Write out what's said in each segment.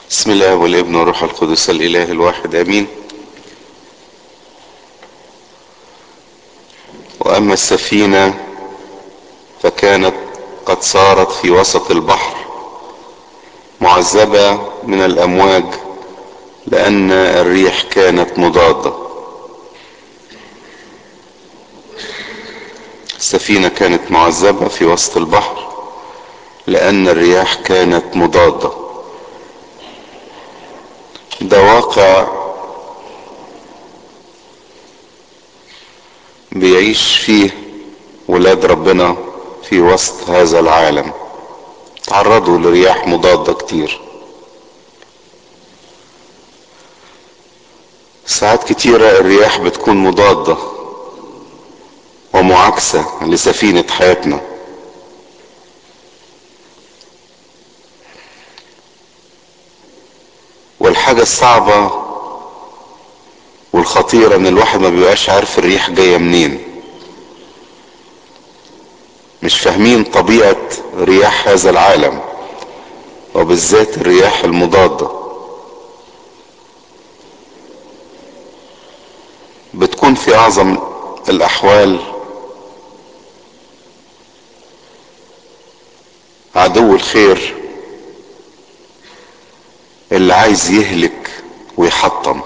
بسم الله والابن والروح القدس الاله الواحد امين واما السفينه فكانت قد صارت في وسط البحر معذبه من الامواج لان الريح كانت مضاده السفينه كانت معذبه في وسط البحر لان الرياح كانت مضاده ده واقع بيعيش فيه ولاد ربنا في وسط هذا العالم تعرضوا لرياح مضادة كتير ساعات كتيرة الرياح بتكون مضادة ومعاكسة لسفينة حياتنا والحاجة الصعبة والخطيرة ان الواحد ما بيبقاش عارف الريح جاية منين مش فاهمين طبيعة رياح هذا العالم وبالذات الرياح المضادة بتكون في اعظم الاحوال عدو الخير اللي عايز يهلك ويحطم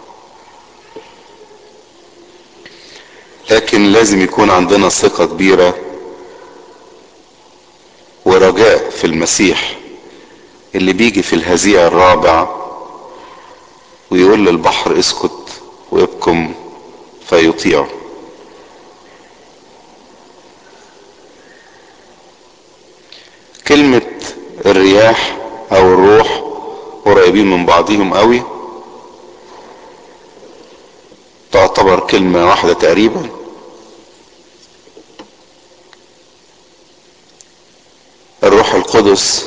لكن لازم يكون عندنا ثقة كبيرة ورجاء في المسيح اللي بيجي في الهزيع الرابع ويقول للبحر اسكت وابكم فيطيع كلمة الرياح او الروح قريبين من بعضهم قوي تعتبر كلمة واحدة تقريبا الروح القدس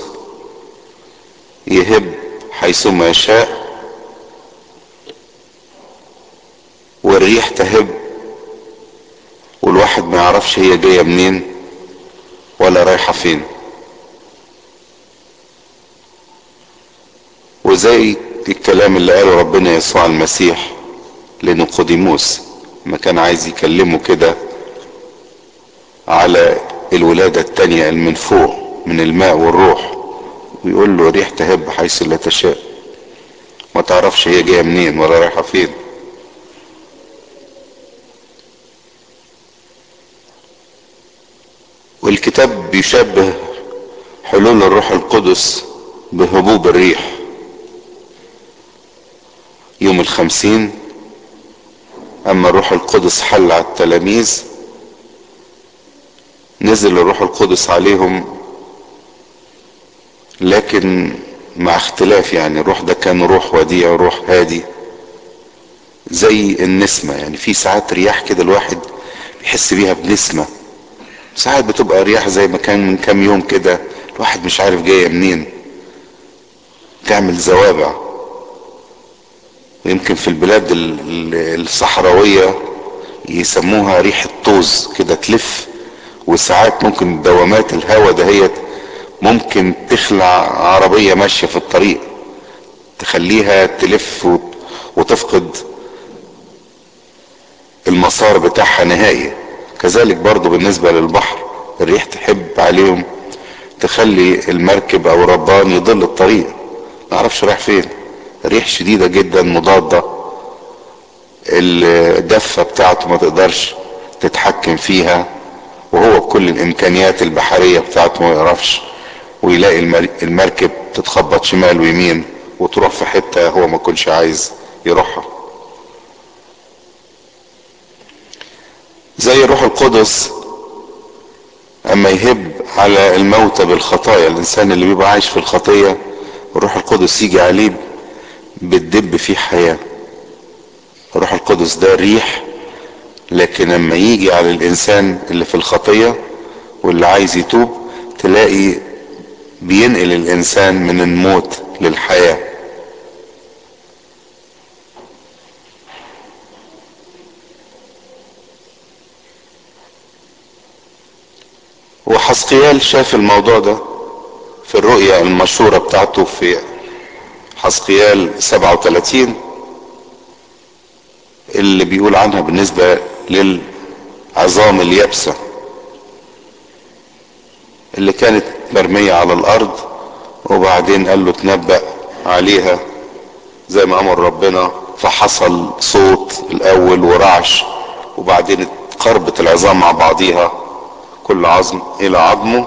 يهب حيثما يشاء والريح تهب والواحد ما يعرفش هي جاية منين ولا رايحة فين وزي الكلام اللي قاله ربنا يسوع المسيح لنقوديموس ما كان عايز يكلمه كده على الولادة التانية من فوق من الماء والروح ويقول له ريح تهب حيث لا تشاء ما تعرفش هي جاية منين ولا رايحة فين والكتاب بيشبه حلول الروح القدس بهبوب الريح يوم الخمسين اما الروح القدس حل على التلاميذ نزل الروح القدس عليهم لكن مع اختلاف يعني الروح ده كان روح وديع روح هادي زي النسمة يعني في ساعات رياح كده الواحد بيحس بيها بنسمة ساعات بتبقى رياح زي ما كان من كام يوم كده الواحد مش عارف جاية منين تعمل زوابع ويمكن في البلاد الصحراوية يسموها ريحة طوز كده تلف وساعات ممكن دوامات الهواء دهيت ممكن تخلع عربية ماشية في الطريق تخليها تلف وتفقد المسار بتاعها نهائي كذلك برضو بالنسبة للبحر الريح تحب عليهم تخلي المركب او الربان يضل الطريق ما اعرفش رايح فين ريح شديدة جدا مضادة الدفة بتاعته ما تقدرش تتحكم فيها وهو بكل الامكانيات البحرية بتاعته ما يعرفش ويلاقي المركب تتخبط شمال ويمين وتروح في حتة هو ما كنش عايز يروحها زي الروح القدس اما يهب على الموتى بالخطايا الانسان اللي بيبقى عايش في الخطية الروح القدس يجي عليه بتدب فيه حياة الروح القدس ده ريح لكن لما يجي على الانسان اللي في الخطية واللي عايز يتوب تلاقي بينقل الانسان من الموت للحياة وحسقيال شاف الموضوع ده في الرؤية المشهورة بتاعته في حسقيال 37 اللي بيقول عنها بالنسبة للعظام اليابسة اللي كانت مرمية على الارض وبعدين قال له تنبأ عليها زي ما امر ربنا فحصل صوت الاول ورعش وبعدين قربت العظام مع بعضيها كل عظم الى عظمه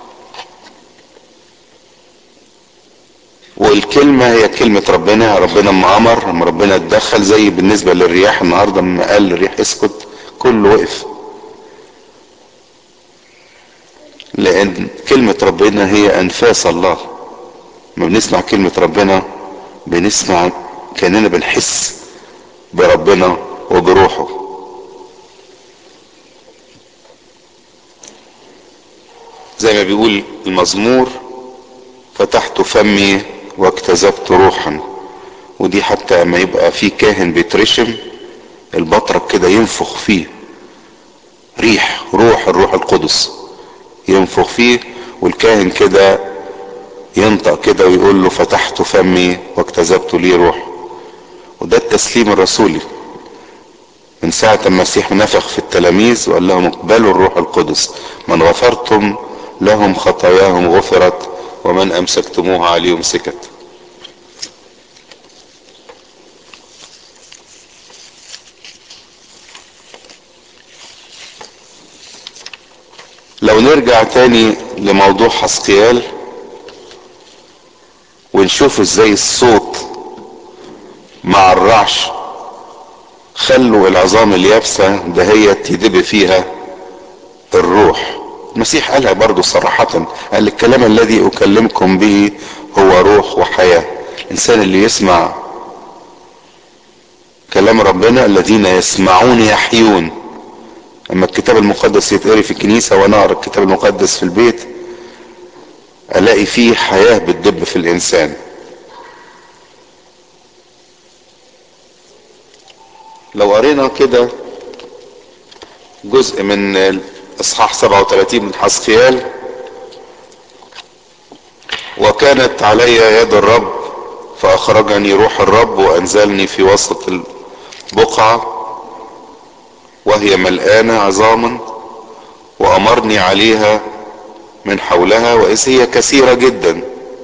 والكلمة هي كلمة ربنا ربنا اما امر اما ربنا اتدخل زي بالنسبة للرياح النهاردة اما قال للرياح اسكت كله وقف لان كلمة ربنا هي انفاس الله ما بنسمع كلمة ربنا بنسمع كأننا بنحس بربنا وبروحه زي ما بيقول المزمور فتحت فمي واكتذبت روحا ودي حتى اما يبقى في كاهن بيترشم البطرك كده ينفخ فيه ريح روح الروح القدس ينفخ فيه والكاهن كده ينطق كده ويقول له فتحت فمي واكتذبت لي روح وده التسليم الرسولي من ساعة المسيح نفخ في التلاميذ وقال لهم اقبلوا الروح القدس من غفرتم لهم خطاياهم غفرت ومن امسكتموها عليهم سكت لو نرجع تاني لموضوع حسقيال ونشوف ازاي الصوت مع الرعش خلوا العظام اليابسة دهيت يدب فيها الروح المسيح قالها برضو صراحة قال الكلام الذي اكلمكم به هو روح وحياة الانسان اللي يسمع كلام ربنا الذين يسمعون يحيون اما الكتاب المقدس يتقري في الكنيسة وانا اقرا الكتاب المقدس في البيت الاقي فيه حياة بتدب في الانسان لو قرينا كده جزء من اصحاح 37 من حسقيال وكانت علي يد الرب فاخرجني روح الرب وانزلني في وسط البقعه وهي ملآنة عظاما وأمرني عليها من حولها وإذ هي كثيرة جدا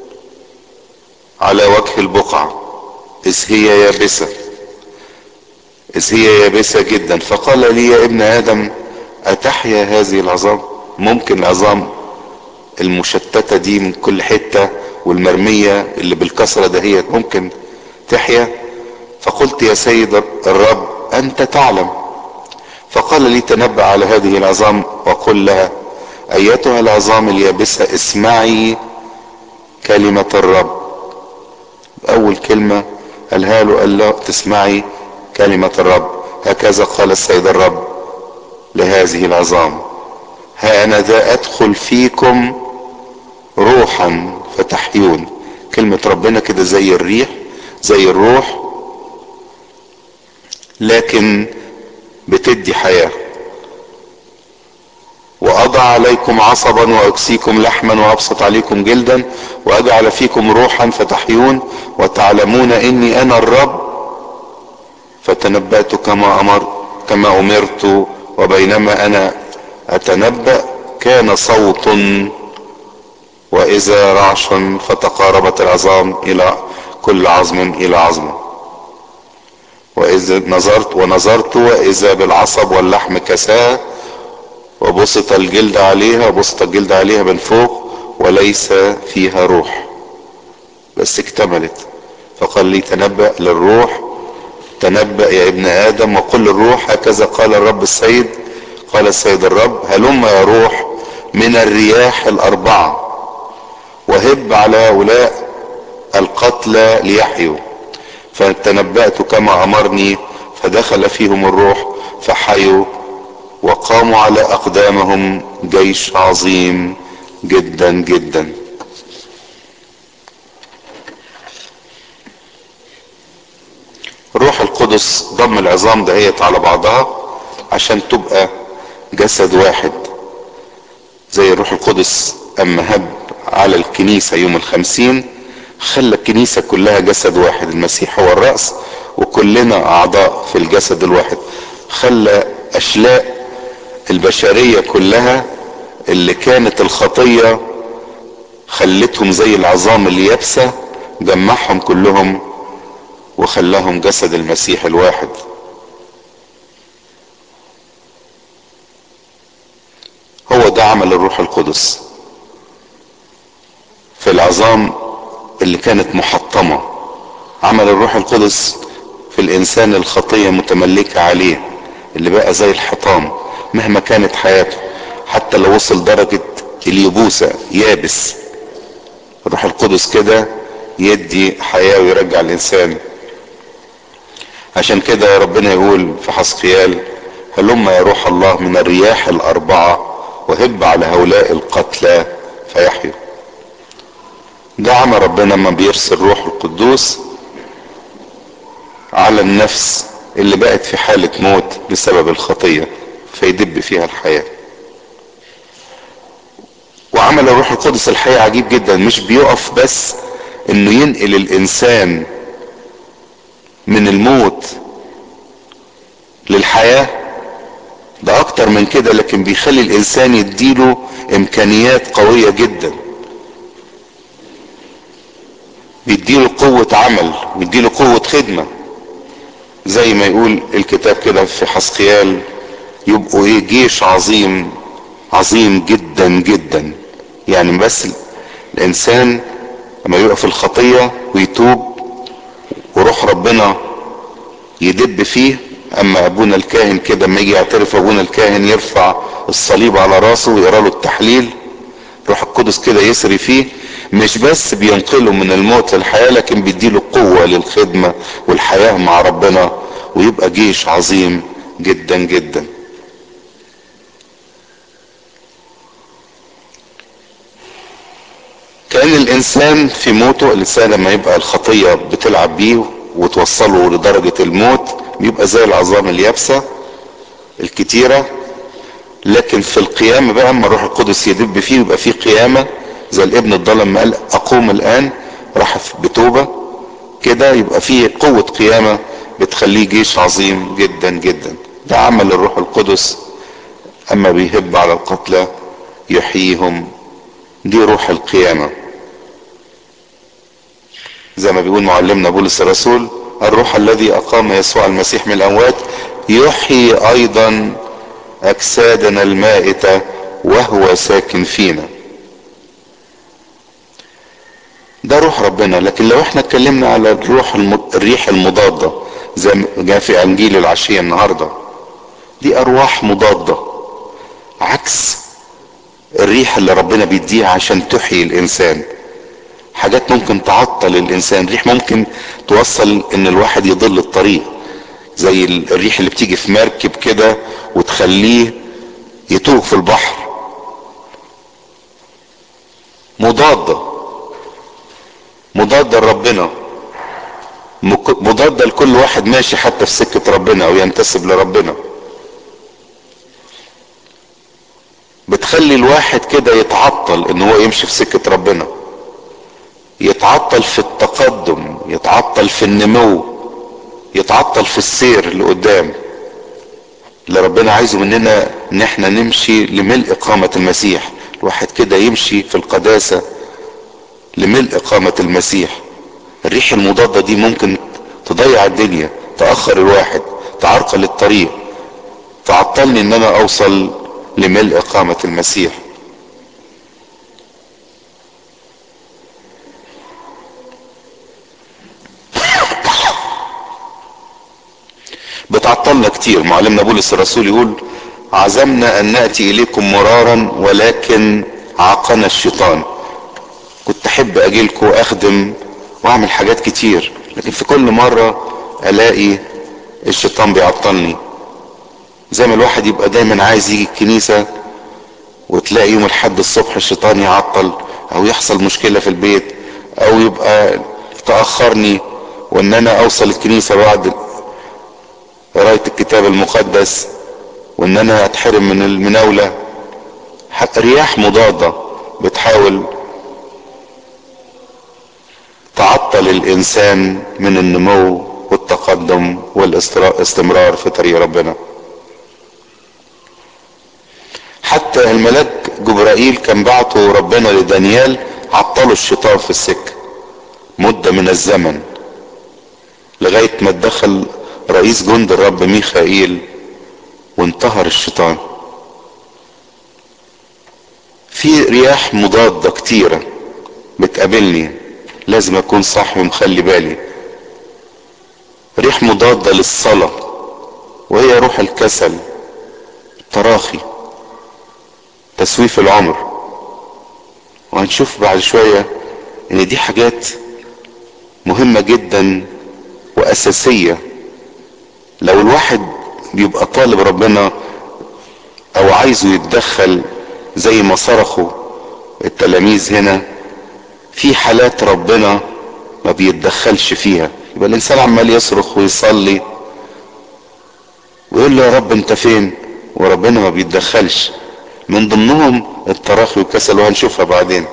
على وجه البقعة إذ هي يابسة إذ هي يابسة جدا فقال لي يا ابن آدم أتحيا هذه العظام ممكن العظام المشتتة دي من كل حتة والمرمية اللي بالكسرة دهيت ممكن تحيا فقلت يا سيد الرب أنت تعلم فقال لي تنبأ على هذه العظام وقل لها ايتها العظام اليابسة اسمعي كلمة الرب اول كلمة قالها له قال له تسمعي كلمة الرب هكذا قال السيد الرب لهذه العظام ها انا ذا ادخل فيكم روحا فتحيون كلمة ربنا كده زي الريح زي الروح لكن بتدي حياة واضع عليكم عصبا واكسيكم لحما وابسط عليكم جلدا واجعل فيكم روحا فتحيون وتعلمون اني انا الرب فتنبأت كما امر كما امرت وبينما انا اتنبأ كان صوت واذا رعش فتقاربت العظام الى كل عظم الى عظم وإذ نظرت ونظرت وإذا بالعصب واللحم كساء وبسط الجلد عليها وبسط الجلد عليها من فوق وليس فيها روح بس اكتملت فقال لي تنبأ للروح تنبأ يا ابن آدم وقل للروح هكذا قال الرب السيد قال السيد الرب هلم يا روح من الرياح الأربعة وهب على هؤلاء القتلى ليحيوا فتنبأت كما أمرني فدخل فيهم الروح فحيوا وقاموا على أقدامهم جيش عظيم جدا جدا الروح القدس ضم العظام دهيت على بعضها عشان تبقى جسد واحد زي الروح القدس اما هب على الكنيسة يوم الخمسين خلى الكنيسة كلها جسد واحد المسيح هو الرأس وكلنا أعضاء في الجسد الواحد خلى أشلاء البشرية كلها اللي كانت الخطية خلتهم زي العظام اليابسة جمعهم كلهم وخلاهم جسد المسيح الواحد هو ده عمل الروح القدس في العظام اللي كانت محطمة عمل الروح القدس في الانسان الخطية متملكة عليه اللي بقى زي الحطام مهما كانت حياته حتى لو وصل درجة اليبوسة يابس الروح القدس كده يدي حياة ويرجع الانسان عشان كده ربنا يقول في حسقيال هلما يا روح الله من الرياح الاربعة وهب على هؤلاء القتلى فيحيوا ده عمل ربنا ما بيرسل روح القدوس على النفس اللي بقت في حالة موت بسبب الخطية فيدب فيها الحياة وعمل الروح القدس الحقيقة عجيب جدا مش بيقف بس انه ينقل الانسان من الموت للحياة ده اكتر من كده لكن بيخلي الانسان يديله امكانيات قوية جدا بيديله قوة عمل بيديله قوة خدمة زي ما يقول الكتاب كده في حسقيال يبقوا ايه جيش عظيم عظيم جدا جدا يعني بس الانسان لما يبقى في الخطية ويتوب وروح ربنا يدب فيه اما ابونا الكاهن كده لما يجي يعترف ابونا الكاهن يرفع الصليب على راسه ويقرا له التحليل روح القدس كده يسري فيه مش بس بينقله من الموت للحياة لكن بيديله قوة للخدمة والحياة مع ربنا ويبقى جيش عظيم جدا جدا كان الانسان في موته الانسان لما يبقى الخطية بتلعب بيه وتوصله لدرجة الموت بيبقى زي العظام اليابسة الكتيرة لكن في القيامة بقى اما الروح القدس يدب فيه يبقى فيه قيامة زي الابن الضال ما قال اقوم الان راح بتوبة كده يبقى فيه قوة قيامة بتخليه جيش عظيم جدا جدا ده عمل الروح القدس اما بيهب على القتلى يحييهم دي روح القيامة زي ما بيقول معلمنا بولس الرسول الروح الذي اقام يسوع المسيح من الاموات يحيي ايضا اجسادنا المائتة وهو ساكن فينا ده روح ربنا لكن لو احنا اتكلمنا على الروح الم... الريح المضادة زي ما جاء في انجيل العشية النهاردة دي ارواح مضادة عكس الريح اللي ربنا بيديها عشان تحيي الانسان حاجات ممكن تعطل الانسان ريح ممكن توصل ان الواحد يضل الطريق زي الريح اللي بتيجي في مركب كده وتخليه يتوه في البحر مضادة مضادة لربنا مضادة لكل واحد ماشي حتى في سكة ربنا او ينتسب لربنا بتخلي الواحد كده يتعطل ان هو يمشي في سكة ربنا يتعطل في التقدم يتعطل في النمو يتعطل في السير لقدام اللي ربنا عايزه مننا ان احنا نمشي لملء قامة المسيح الواحد كده يمشي في القداسة لملء قامة المسيح الريح المضادة دي ممكن تضيع الدنيا تأخر الواحد تعرقل الطريق تعطلني ان انا اوصل لملء قامة المسيح بتعطلنا كتير معلمنا بولس الرسول يقول عزمنا ان ناتي اليكم مرارا ولكن عاقنا الشيطان كنت احب اجيلكم اخدم واعمل حاجات كتير لكن في كل مرة الاقي الشيطان بيعطلني زي ما الواحد يبقى دايما عايز يجي الكنيسة وتلاقي يوم الحد الصبح الشيطان يعطل او يحصل مشكلة في البيت او يبقى تأخرني وان انا اوصل الكنيسة بعد قراية الكتاب المقدس وان انا اتحرم من المناولة رياح مضادة بتحاول تعطل الانسان من النمو والتقدم والاستمرار في طريق ربنا حتى الملاك جبرائيل كان بعته ربنا لدانيال عطلوا الشيطان في السكة مدة من الزمن لغاية ما اتدخل رئيس جند الرب ميخائيل وانتهر الشيطان في رياح مضادة كتيرة بتقابلني لازم اكون صاحي ومخلي بالي ريح مضادة للصلاة وهي روح الكسل التراخي تسويف العمر وهنشوف بعد شوية ان دي حاجات مهمة جدا واساسية لو الواحد بيبقى طالب ربنا او عايزه يتدخل زي ما صرخوا التلاميذ هنا في حالات ربنا ما بيتدخلش فيها يبقى الانسان عمال يصرخ ويصلي ويقول له يا رب انت فين وربنا ما بيتدخلش من ضمنهم التراخي والكسل وهنشوفها بعدين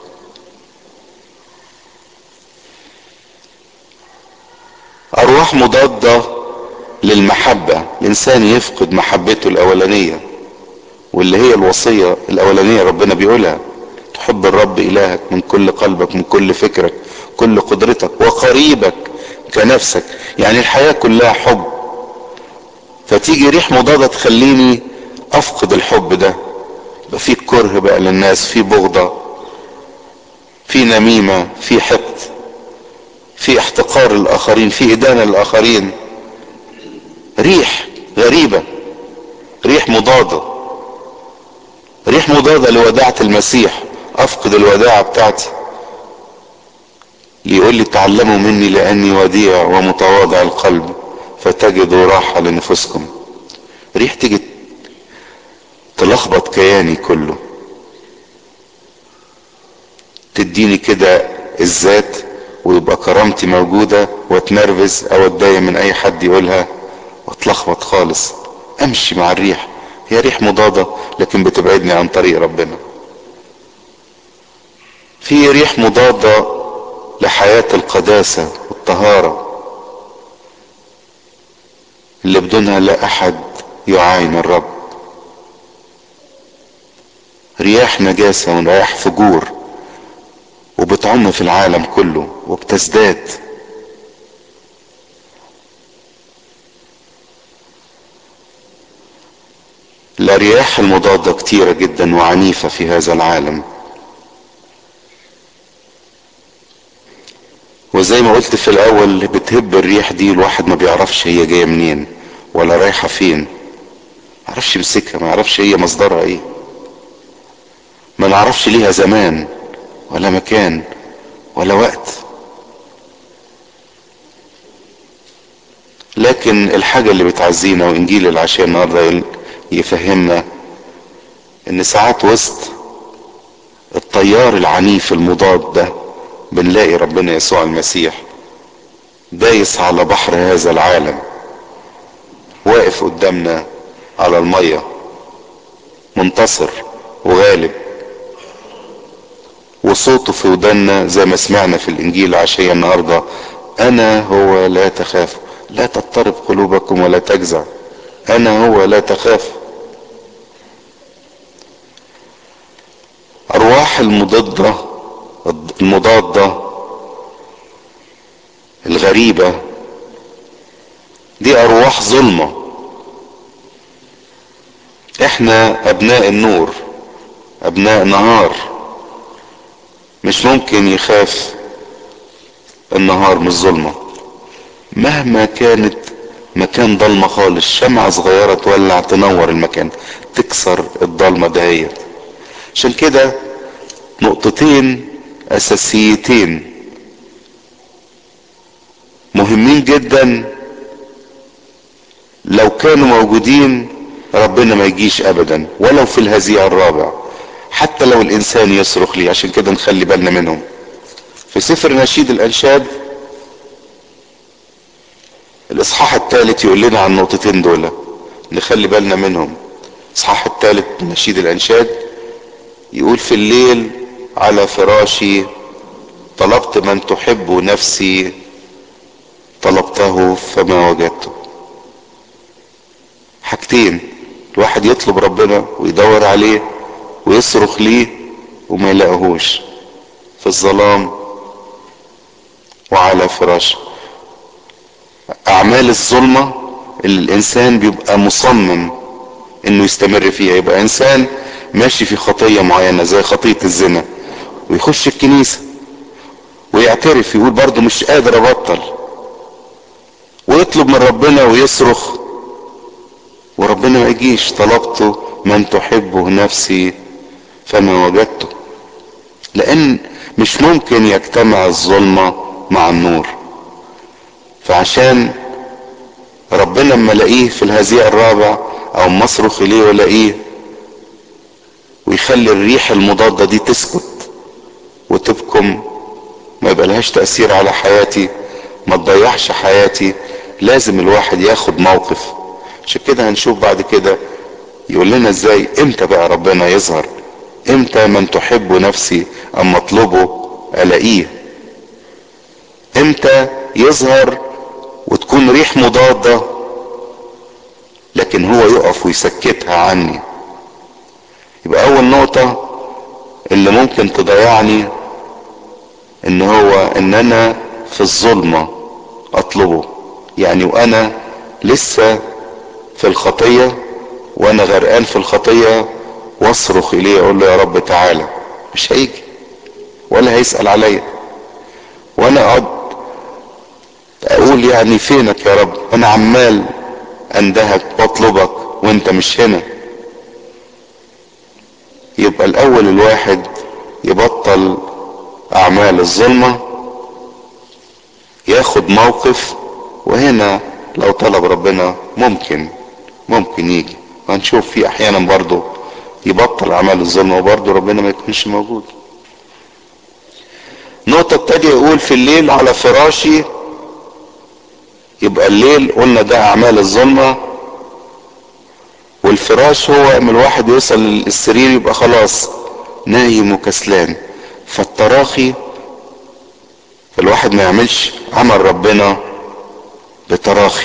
ارواح مضادة للمحبة الانسان يفقد محبته الاولانية واللي هي الوصية الاولانية ربنا بيقولها تحب الرب الهك من كل قلبك من كل فكرك كل قدرتك وقريبك كنفسك يعني الحياة كلها حب فتيجي ريح مضادة تخليني افقد الحب ده يبقى في كره بقى للناس في بغضة في نميمة في حقد في احتقار الاخرين في ادانة للاخرين ريح غريبة ريح مضادة ريح مضادة لوداعة المسيح افقد الوداعة بتاعتي يقول لي تعلموا مني لاني وديع ومتواضع القلب فتجدوا راحة لنفسكم ريح تيجي تلخبط كياني كله تديني كده الذات ويبقى كرامتي موجودة واتنرفز او اتضايق من اي حد يقولها واتلخبط خالص امشي مع الريح هي ريح مضادة لكن بتبعدني عن طريق ربنا في ريح مضادة لحياة القداسة والطهارة اللي بدونها لا احد يعاين الرب رياح نجاسة ورياح فجور وبتعم في العالم كله وبتزداد الرياح المضادة كتيرة جدا وعنيفة في هذا العالم وزي ما قلت في الاول بتهب الريح دي الواحد ما بيعرفش هي جاية منين ولا رايحة فين ما يعرفش يمسكها ما يعرفش هي مصدرها ايه ما نعرفش ليها زمان ولا مكان ولا وقت لكن الحاجة اللي بتعزينا وانجيل العشاء النهاردة يفهمنا ان ساعات وسط التيار العنيف المضاد ده بنلاقي ربنا يسوع المسيح دايس على بحر هذا العالم واقف قدامنا على المية منتصر وغالب وصوته في ودنا زي ما سمعنا في الانجيل عشية النهاردة انا هو لا تخاف لا تضطرب قلوبكم ولا تجزع انا هو لا تخاف ارواح المضادة المضادة الغريبة دي ارواح ظلمة احنا ابناء النور ابناء نهار مش ممكن يخاف النهار من الظلمة مهما كانت مكان ضلمة خالص شمعة صغيرة تولع تنور المكان تكسر الضلمة دهيت عشان كده نقطتين اساسيتين مهمين جدا لو كانوا موجودين ربنا ما يجيش ابدا ولو في الهزيع الرابع حتى لو الانسان يصرخ لي عشان كده نخلي بالنا منهم في سفر نشيد الانشاد الاصحاح الثالث يقول لنا عن النقطتين دول نخلي بالنا منهم الاصحاح الثالث من نشيد الانشاد يقول في الليل على فراشي طلبت من تحب نفسي طلبته فما وجدته حاجتين الواحد يطلب ربنا ويدور عليه ويصرخ ليه وما يلاقيهوش في الظلام وعلى فراشه اعمال الظلمة اللي الانسان بيبقى مصمم انه يستمر فيها يبقى انسان ماشي في خطية معينة زي خطية الزنا ويخش الكنيسة ويعترف يقول برضه مش قادر ابطل ويطلب من ربنا ويصرخ وربنا ما يجيش طلبته من تحبه نفسي فما وجدته لان مش ممكن يجتمع الظلمة مع النور فعشان ربنا اما الاقيه في الهزيع الرابع او مصرخ اليه والاقيه ويخلي الريح المضادة دي تسكت وتبكم ما يبقى لهاش تأثير على حياتي ما تضيعش حياتي لازم الواحد ياخد موقف عشان كده هنشوف بعد كده يقول لنا ازاي امتى بقى ربنا يظهر امتى من تحب نفسي اما اطلبه الاقيه امتى يظهر وتكون ريح مضادة لكن هو يقف ويسكتها عني يبقى اول نقطة اللي ممكن تضيعني ان هو ان انا في الظلمة اطلبه يعني وانا لسه في الخطية وانا غرقان في الخطية واصرخ اليه اقول له يا رب تعالى مش هيجي ولا هيسأل عليا وانا اقعد اقول يعني فينك يا رب انا عمال اندهك واطلبك وانت مش هنا يبقى الاول الواحد يبطل اعمال الظلمة ياخد موقف وهنا لو طلب ربنا ممكن ممكن يجي وهنشوف في احيانا برضو يبطل اعمال الظلمة وبرضو ربنا ما يكونش موجود نقطة التانية يقول في الليل على فراشي يبقى الليل قلنا ده اعمال الظلمة والفراش هو اما الواحد يوصل للسرير يبقى خلاص نايم وكسلان فالتراخي الواحد ما يعملش عمل ربنا بتراخي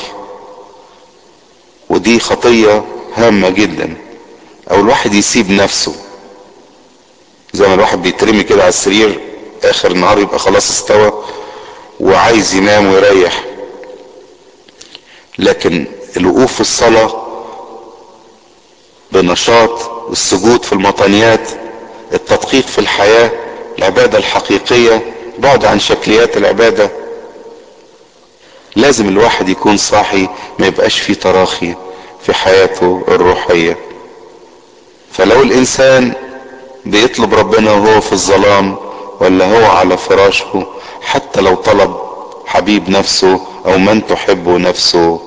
ودي خطية هامة جدا او الواحد يسيب نفسه زي ما الواحد بيترمي كده على السرير اخر النهار يبقى خلاص استوى وعايز ينام ويريح لكن الوقوف في الصلاة بنشاط السجود في المطانيات التدقيق في الحياة العبادة الحقيقية بعد عن شكليات العبادة لازم الواحد يكون صاحي ما يبقاش فيه تراخي في حياته الروحية فلو الانسان بيطلب ربنا وهو في الظلام ولا هو على فراشه حتى لو طلب حبيب نفسه او من تحبه نفسه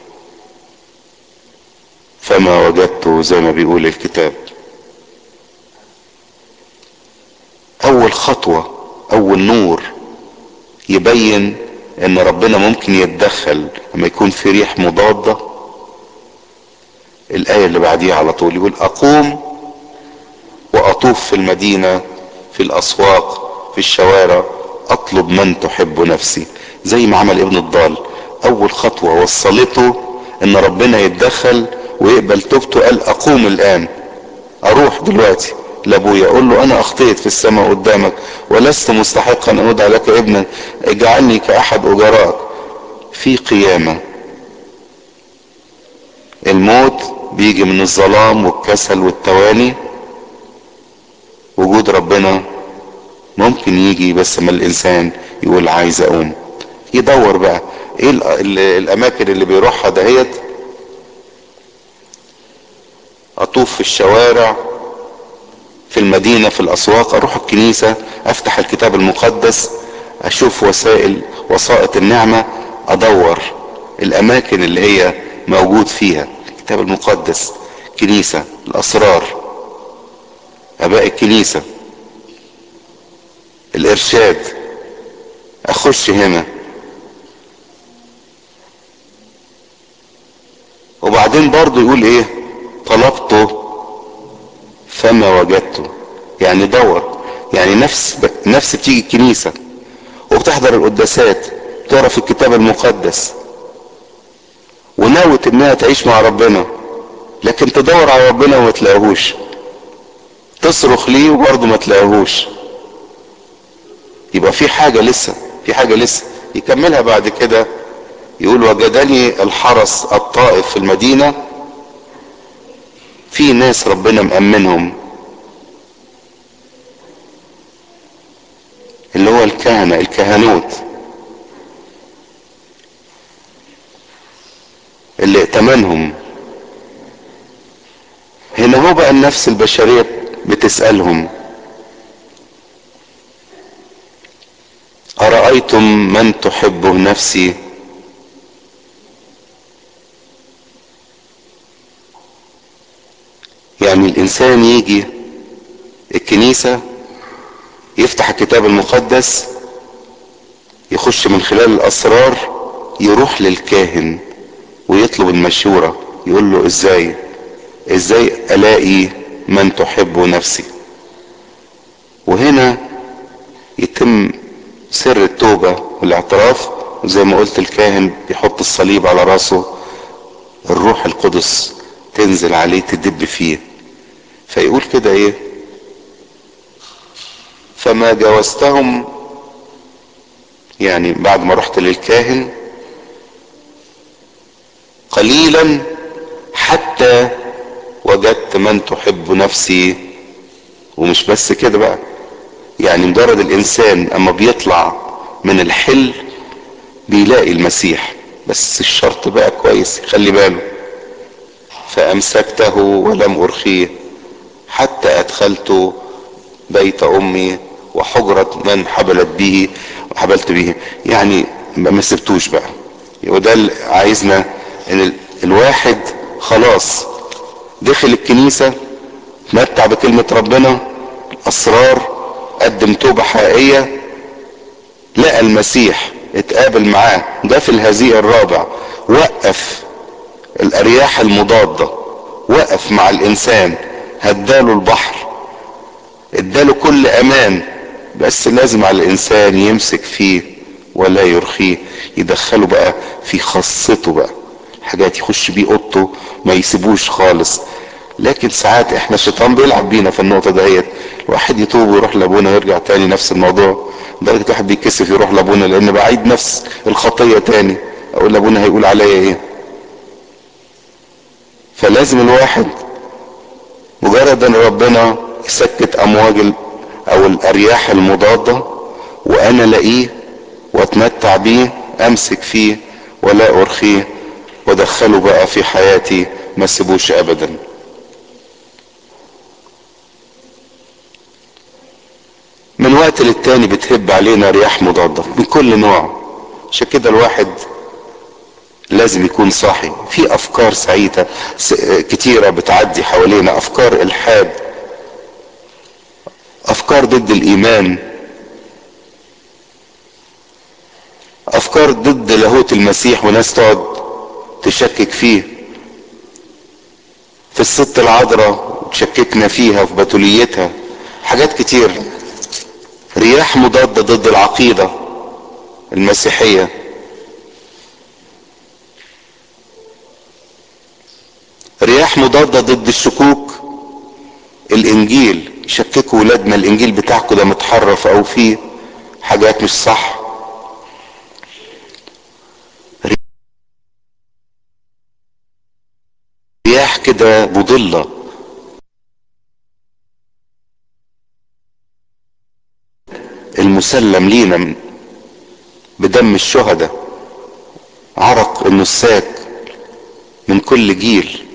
فما وجدته زي ما بيقول الكتاب اول خطوة اول نور يبين ان ربنا ممكن يتدخل لما يكون في ريح مضادة الاية اللي بعديها على طول يقول اقوم واطوف في المدينة في الاسواق في الشوارع اطلب من تحب نفسي زي ما عمل ابن الضال اول خطوة وصلته ان ربنا يتدخل ويقبل توبته قال اقوم الان اروح دلوقتي لابويا اقول له انا اخطيت في السماء قدامك ولست مستحقا ان ادعى لك ابنا اجعلني كاحد اجرائك في قيامة الموت بيجي من الظلام والكسل والتواني وجود ربنا ممكن يجي بس ما الانسان يقول عايز اقوم يدور بقى ايه الاماكن اللي بيروحها دهيت اطوف في الشوارع في المدينة في الاسواق اروح الكنيسة افتح الكتاب المقدس اشوف وسائل وسائط النعمة ادور الاماكن اللي هي موجود فيها الكتاب المقدس كنيسة الاسرار اباء الكنيسة الارشاد اخش هنا وبعدين برضو يقول ايه طلبته فما وجدته يعني دور يعني نفس نفس بتيجي الكنيسة وبتحضر القداسات تقرا في الكتاب المقدس وناوت انها تعيش مع ربنا لكن تدور على ربنا وما تلاقيهوش تصرخ ليه وبرضه ما تلاقيهوش يبقى في حاجه لسه في حاجه لسه يكملها بعد كده يقول وجدني الحرس الطائف في المدينه في ناس ربنا مأمنهم اللي هو الكهنة الكهنوت اللي ائتمنهم هنا هو بقى النفس البشرية بتسألهم أرأيتم من تحبه نفسي يعني الإنسان يجي الكنيسة يفتح الكتاب المقدس يخش من خلال الأسرار يروح للكاهن ويطلب المشورة يقول له ازاي ازاي الاقي من تحبه نفسي وهنا يتم سر التوبة والاعتراف وزي ما قلت الكاهن بيحط الصليب على راسه الروح القدس تنزل عليه تدب فيه فيقول كده ايه فما جاوزتهم يعني بعد ما رحت للكاهن قليلا حتى وجدت من تحب نفسي ومش بس كده بقى يعني مجرد الانسان اما بيطلع من الحل بيلاقي المسيح بس الشرط بقى كويس خلي باله فامسكته ولم ارخيه حتى ادخلت بيت امي وحجرة من حبلت به وحبلت به يعني ما سبتوش بقى وده اللي عايزنا ان الواحد خلاص دخل الكنيسة تمتع بكلمة ربنا اسرار قدم توبة حقيقية لقى المسيح اتقابل معاه ده في الهزيء الرابع وقف الارياح المضادة وقف مع الانسان هداله البحر اداله كل امان بس لازم على الانسان يمسك فيه ولا يرخيه يدخله بقى في خاصته بقى حاجات يخش بيه اوضته ما يسيبوش خالص لكن ساعات احنا الشيطان بيلعب بينا في النقطه دهيت الواحد يتوب ويروح لابونا ويرجع تاني نفس الموضوع لدرجه الواحد بيتكسف يروح لابونا لان بعيد نفس الخطيه تاني اقول لابونا هيقول عليا ايه فلازم الواحد مجرد ان ربنا يسكت امواج او الارياح المضاده وانا الاقيه واتمتع بيه امسك فيه ولا ارخيه وادخله بقى في حياتي ما سيبوش ابدا من وقت للتاني بتهب علينا رياح مضادة من كل نوع عشان كده الواحد لازم يكون صاحي في افكار سعيدة كتيرة بتعدي حوالينا افكار الحاد افكار ضد الايمان افكار ضد لاهوت المسيح وناس تقعد تشكك فيه في الست العذراء تشككنا فيها في بتوليتها حاجات كتير رياح مضادة ضد العقيدة المسيحية رياح مضادة ضد الشكوك الانجيل يشككوا ولادنا الانجيل بتاعكم ده متحرف او فيه حاجات مش صح رياح كده مضلة المسلم لينا بدم الشهداء عرق النساك من كل جيل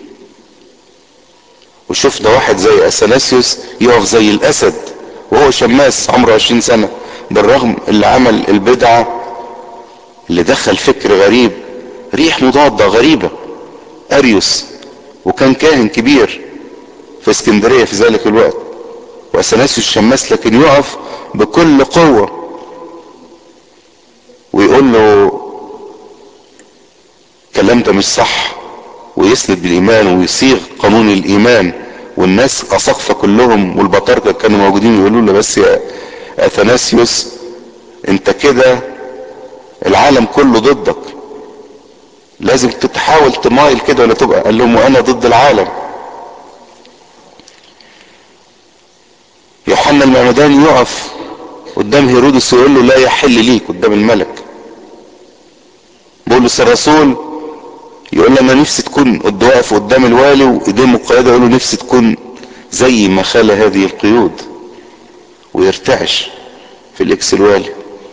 وشفنا واحد زي اثناسيوس يقف زي الاسد وهو شماس عمره عشرين سنة بالرغم اللي عمل البدعة اللي دخل فكر غريب ريح مضادة غريبة اريوس وكان كاهن كبير في اسكندرية في ذلك الوقت واثناسيوس شماس لكن يقف بكل قوة ويقول له الكلام ده مش صح ويسند بالايمان ويصيغ قانون الايمان والناس اساقفه كلهم والبطاركه كانوا موجودين يقولوا له بس يا اثناسيوس انت كده العالم كله ضدك لازم تحاول تمايل كده ولا تبقى قال لهم وانا ضد العالم يوحنا المعمدان يقف قدام هيرودس ويقول له لا يحل ليك قدام الملك بولس الرسول يقول له انا نفسي تكون قد واقف قدام الوالي وايديه مقيده يقول له نفسي تكون زي ما خلى هذه القيود ويرتعش في الاكس الوالي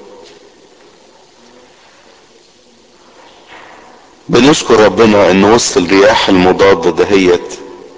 بنشكر ربنا ان وسط الرياح المضادة دهيت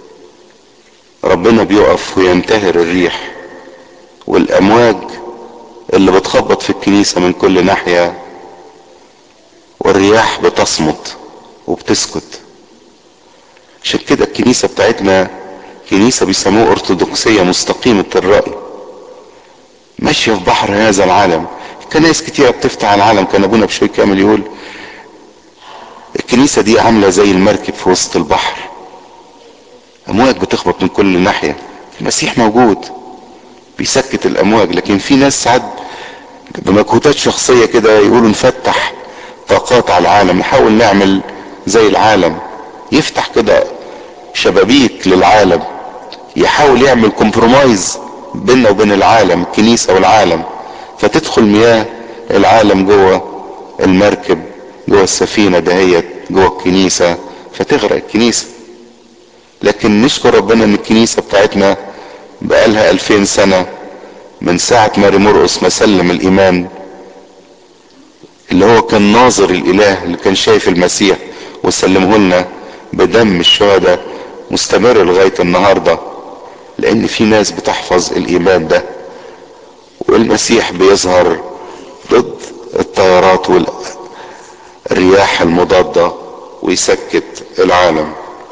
ربنا بيقف وينتهر الريح والامواج اللي بتخبط في الكنيسة من كل ناحية والرياح بتصمت وبتسكت عشان كده الكنيسة بتاعتنا كنيسة بيسموه ارثوذكسية مستقيمة الرأي ماشية في بحر هذا العالم كنايس كتيرة بتفتح العالم كان ابونا بشوي كامل يقول الكنيسة دي عاملة زي المركب في وسط البحر امواج بتخبط من كل ناحية المسيح موجود بيسكت الامواج لكن في ناس ساعات بمجهودات شخصية كده يقولوا نفتح طاقات على العالم نحاول نعمل زي العالم يفتح كده شبابيك للعالم يحاول يعمل كومبرومايز بيننا وبين العالم الكنيسة والعالم فتدخل مياه العالم جوه المركب جوه السفينة دهيت جوه الكنيسة فتغرق الكنيسة لكن نشكر ربنا ان الكنيسة بتاعتنا بقالها الفين سنة من ساعة ماري مرقس ما سلم الايمان اللي هو كان ناظر الاله اللي كان شايف المسيح وسلمه لنا بدم الشهداء مستمر لغاية النهاردة لان في ناس بتحفظ الايمان ده والمسيح بيظهر ضد التيارات والرياح المضادة ويسكت العالم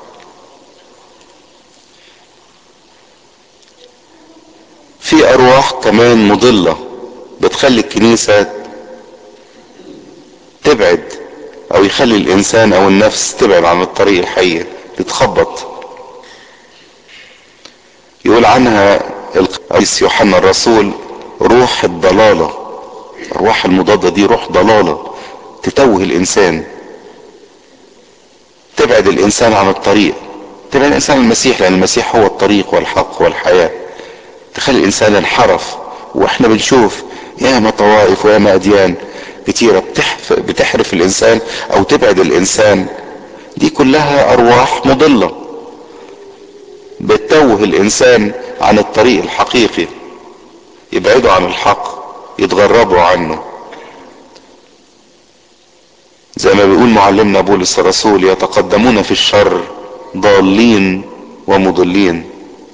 في ارواح كمان مضلة بتخلي الكنيسة تبعد او يخلي الانسان او النفس تبعد عن الطريق الحقيقي تتخبط يقول عنها القديس يوحنا الرسول روح الضلالة الارواح المضادة دي روح ضلالة تتوه الانسان تبعد الانسان عن الطريق تبعد الانسان عن المسيح لان المسيح هو الطريق والحق والحياة تخلي الانسان انحرف واحنا بنشوف ياما طوائف وياما اديان كتيرة بتحف بتحرف الانسان او تبعد الانسان دي كلها ارواح مضلة بتتوه الانسان عن الطريق الحقيقي يبعدوا عن الحق يتغربوا عنه زي ما بيقول معلمنا بولس الرسول يتقدمون في الشر ضالين ومضلين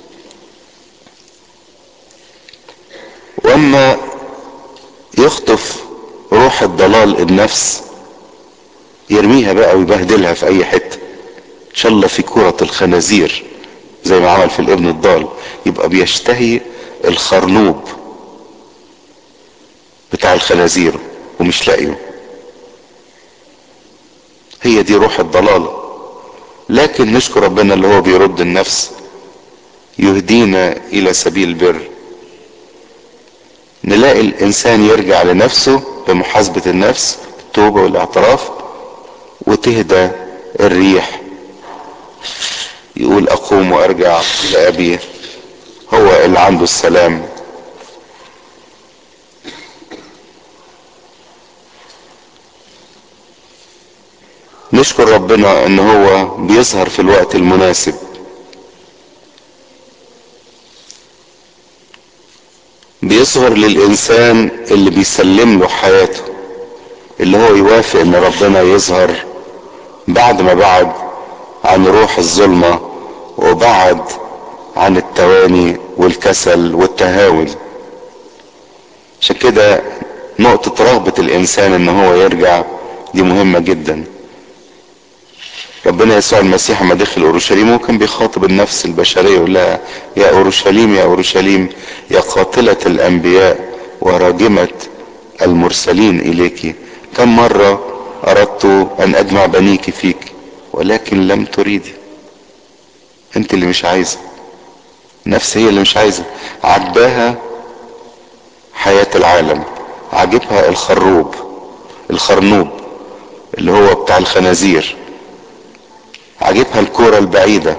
واما يخطف روح الضلال النفس يرميها بقى ويبهدلها في اي حته ان شاء الله في كرة الخنازير زي ما عمل في الابن الضال يبقى بيشتهي الخرنوب بتاع الخنازير ومش لاقيه هي دي روح الضلالة لكن نشكر ربنا اللي هو بيرد النفس يهدينا الى سبيل البر نلاقي الانسان يرجع لنفسه بمحاسبة النفس التوبة والاعتراف وتهدى الريح يقول اقوم وارجع لابي هو اللي عنده السلام نشكر ربنا ان هو بيظهر في الوقت المناسب بيظهر للانسان اللي بيسلم له حياته اللي هو يوافق ان ربنا يظهر بعد ما بعد عن روح الظلمة وبعد عن التواني والكسل والتهاون عشان كده نقطة رغبة الانسان ان هو يرجع دي مهمة جدا ربنا يسوع المسيح لما دخل اورشليم هو كان بيخاطب النفس البشريه يقول لها يا اورشليم يا اورشليم يا قاتله الانبياء وراجمه المرسلين اليك كم مره اردت ان اجمع بنيك فيك ولكن لم تريدي انت اللي مش عايزه نفس هي اللي مش عايزه عجباها حياه العالم عاجبها الخروب الخرنوب اللي هو بتاع الخنازير عاجبها الكرة البعيدة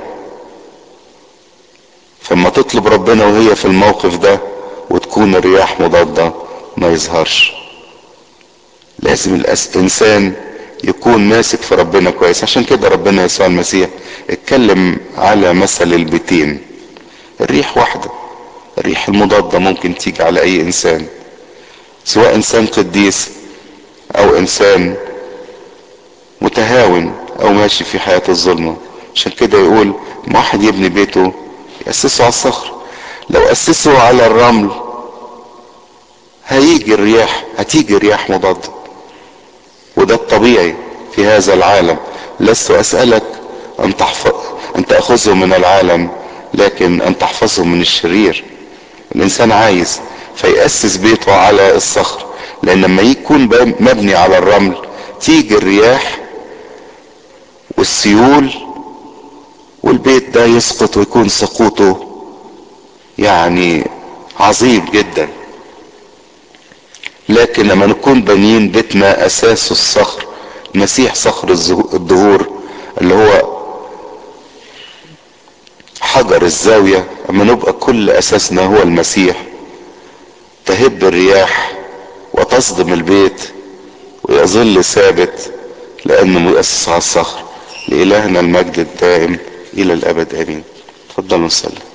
فما تطلب ربنا وهي في الموقف ده وتكون الرياح مضادة ما يظهرش لازم الانسان يكون ماسك في ربنا كويس عشان كده ربنا يسوع المسيح اتكلم على مثل البيتين الريح واحدة الريح المضادة ممكن تيجي على اي انسان سواء انسان قديس او انسان متهاون او ماشي في حياة الظلمة عشان كده يقول ما واحد يبني بيته يأسسه على الصخر لو أسسه على الرمل هيجي الرياح هتيجي رياح مضادة وده الطبيعي في هذا العالم لست أسألك أن تحفظ أن تأخذه من العالم لكن أن تحفظه من الشرير الإنسان عايز فيأسس بيته على الصخر لأن لما يكون مبني على الرمل تيجي الرياح والسيول والبيت ده يسقط ويكون سقوطه يعني عظيم جدا لكن لما نكون بانيين بيتنا اساسه الصخر مسيح صخر الدهور اللي هو حجر الزاوية اما نبقى كل اساسنا هو المسيح تهب الرياح وتصدم البيت ويظل ثابت لانه مؤسس على الصخر لإلهنا المجد الدائم إلى الأبد آمين تفضلوا نصلي